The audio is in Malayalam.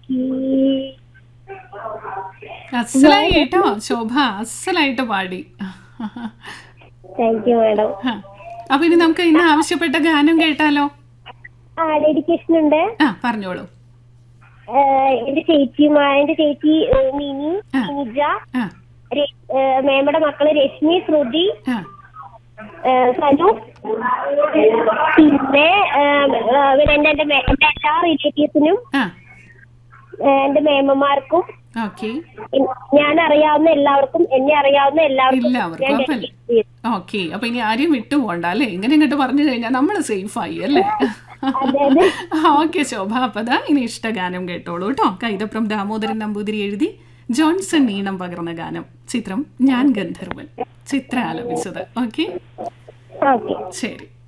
എനിക്ക് അസലായി കേട്ടോ ശോഭ അസലായിട്ട് പാടി താങ്ക് യു മാഡം ആ. അപ്പൊ ഇനി നമുക്ക് ഇന്ന് ആവശ്യപ്പെട്ട ഗാനം കേട്ടാലോ ആ ഡെഡിക്കേഷൻ ഉണ്ട് ആ പറഞ്ഞോളൂ ഏഹ് എന്റെ ചേച്ചിയുമാ എന്റെ ചേച്ചി ഏഹ് മിനി ആ. നിജ ആ രെ- ഏഹ് മേമയുടെ മക്കള് രശ്മി ശ്രുതി ആ ഏഹ് സനു പിന്നെ ഏഹ് ഏഹ് എന്റെ എന്റെ മേ- എന്റെ എല്ലാ റിലേറ്റീവ്സിനും ആ ഏഹ് എന്റെ മേമമാർക്കും ഓക്കെ എൻ- ഞാൻ അറിയാവുന്ന എല്ലാവർക്കും എന്നെ അറിയാവുന്ന എല്ലാവർക്കും എല്ലാവർക്കും ഞാൻ അപ്പം dedicate ചെയ്യുന്നു. ഓക്കെ അപ്പൊ ഇനി ആരെയും വിട്ടുപോണ്ട അല്ലേ ഇങ്ങനെ ഇങ്ങോട്ട് പറഞ്ഞു കഴിഞ്ഞാൽ നമ്മൾ സേഫ് ആയി അല്ലേ അതെ അതെ ഓക്കെ ശോഭ അപ്പതാ ഇനി ഇഷ്ടഗാനം കേട്ടോളൂ കേട്ടോ കൈതപ്രം ദാമോദരൻ നമ്പൂതിരി എഴുതി ജോൺസൺ ഈണം പകർന്ന ഗാനം ചിത്രം ഞാൻ ഗന്ധർവൻ ചിത്ര ആലപിച്ചത് ഓക്കെ ഓക്കെ ശരി